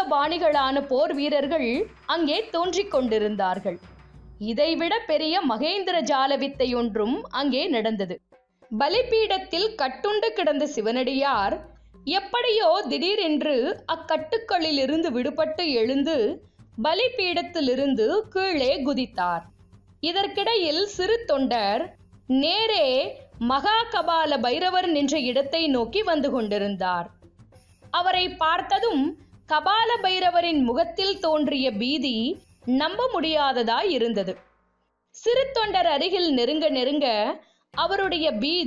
பாணிகளான போர் வீரர்கள் அங்கே தோன்றிக் கொண்டிருந்தார்கள் இதைவிட பெரிய மகேந்திர ஜால வித்தை ஒன்றும் அங்கே நடந்தது பலிபீடத்தில் கட்டுண்டு கிடந்த சிவனடியார் எப்படியோ திடீரென்று அக்கட்டுக்களிலிருந்து விடுபட்டு எழுந்து பலிபீடத்திலிருந்து கீழே குதித்தார் இதற்கிடையில் சிறு தொண்டர் நேரே மகா கபால பைரவர் நின்ற இடத்தை நோக்கி வந்து கொண்டிருந்தார் அவரை பார்த்ததும் கபால பைரவரின் முகத்தில் தோன்றிய பீதி நம்ப முடியாததாய் இருந்தது சிறு தொண்டர் அருகில் நெருங்க நெருங்க அவருடைய பீதி